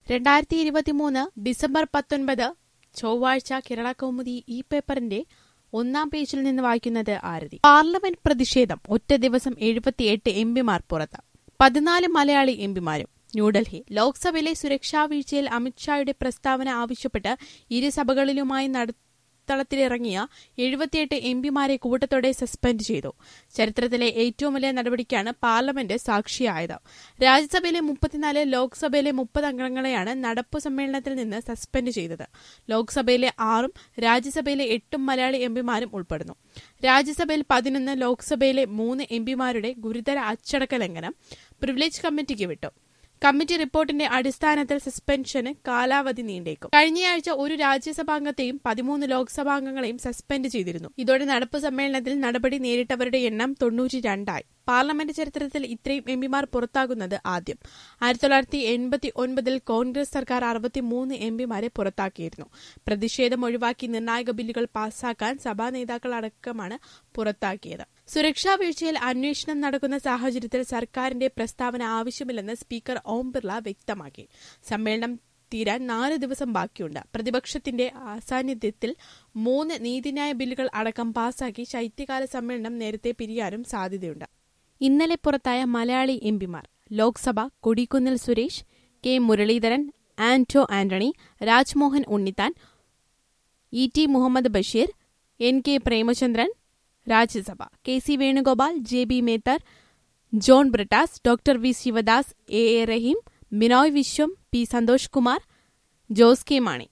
രണ്ടായിരത്തി ഇരുപത്തിമൂന്ന് ഡിസംബർ പത്തൊൻപത് ചൊവ്വാഴ്ച കേരള കൗമുദി ഈ പേപ്പറിന്റെ ഒന്നാം പേജിൽ നിന്ന് വായിക്കുന്നത് ആരതി പാർലമെന്റ് പ്രതിഷേധം ഒറ്റ ദിവസം എഴുപത്തിയെട്ട് എംപിമാർ പുറത്ത് പതിനാല് മലയാളി എംപിമാരും ന്യൂഡൽഹി ലോക്സഭയിലെ സുരക്ഷാ വീഴ്ചയിൽ അമിത്ഷായുടെ പ്രസ്താവന ആവശ്യപ്പെട്ട് ഇരുസഭകളിലുമായി നടത്തളത്തിലിറങ്ങിയ എഴുപത്തിയെട്ട് എംപിമാരെ കൂട്ടത്തോടെ സസ്പെൻഡ് ചെയ്തു ചരിത്രത്തിലെ ഏറ്റവും വലിയ നടപടിക്കാണ് പാർലമെന്റ് സാക്ഷിയായത് രാജ്യസഭയിലെ മുപ്പത്തിനാല് ലോക്സഭയിലെ മുപ്പത് അംഗങ്ങളെയാണ് നടപ്പു സമ്മേളനത്തിൽ നിന്ന് സസ്പെൻഡ് ചെയ്തത് ലോക്സഭയിലെ ആറും രാജ്യസഭയിലെ എട്ടും മലയാളി എംപിമാരും ഉൾപ്പെടുന്നു രാജ്യസഭയിൽ പതിനൊന്ന് ലോക്സഭയിലെ മൂന്ന് എംപിമാരുടെ ഗുരുതര അച്ചടക്ക ലംഘനം പ്രിവിലേജ് കമ്മിറ്റിക്ക് വിട്ടു കമ്മിറ്റി റിപ്പോർട്ടിന്റെ അടിസ്ഥാനത്തിൽ സസ്പെൻഷന് കാലാവധി നീണ്ടേക്കും കഴിഞ്ഞയാഴ്ച ഒരു രാജ്യസഭാംഗത്തെയും പതിമൂന്ന് ലോക്സഭാംഗങ്ങളെയും സസ്പെൻഡ് ചെയ്തിരുന്നു ഇതോടെ നടപ്പ് സമ്മേളനത്തിൽ നടപടി നേരിട്ടവരുടെ എണ്ണം തൊണ്ണൂറ്റി രണ്ടായി പാർലമെന്റ് ചരിത്രത്തിൽ ഇത്രയും എംപിമാർ പുറത്താകുന്നത് ആദ്യം ആയിരത്തി തൊള്ളായിരത്തി എൺപത്തി ഒൻപതിൽ കോൺഗ്രസ് സർക്കാർ അറുപത്തിമൂന്ന് എംപിമാരെ പുറത്താക്കിയിരുന്നു പ്രതിഷേധം ഒഴിവാക്കി നിർണായക ബില്ലുകൾ പാസാക്കാൻ സഭാ നേതാക്കൾ അടക്കമാണ് പുറത്താക്കിയത് സുരക്ഷാ വീഴ്ചയിൽ അന്വേഷണം നടക്കുന്ന സാഹചര്യത്തിൽ സർക്കാരിന്റെ പ്രസ്താവന ആവശ്യമില്ലെന്ന് സ്പീക്കർ ഓം ബിർള വ്യക്തമാക്കി സമ്മേളനം തീരാൻ നാല് ദിവസം ബാക്കിയുണ്ട് പ്രതിപക്ഷത്തിന്റെ അസാന്നിധ്യത്തിൽ മൂന്ന് നീതിന്യായ ബില്ലുകൾ അടക്കം പാസാക്കി ശൈത്യകാല സമ്മേളനം നേരത്തെ പിരിയാനും സാധ്യതയുണ്ട് ഇന്നലെ പുറത്തായ മലയാളി എംപിമാർ Lok Sabha Kodikunnil Suresh K Muraleedharan Anto Antony Rajmohan Unnithan E T Muhammad Basheer N K Premachandran Rajya Sabha K C Venugopal J B Mather John Brittas doctor V Sivadas A A Rahim Binoy Viswam P Santhosh Kumar Jose K Mani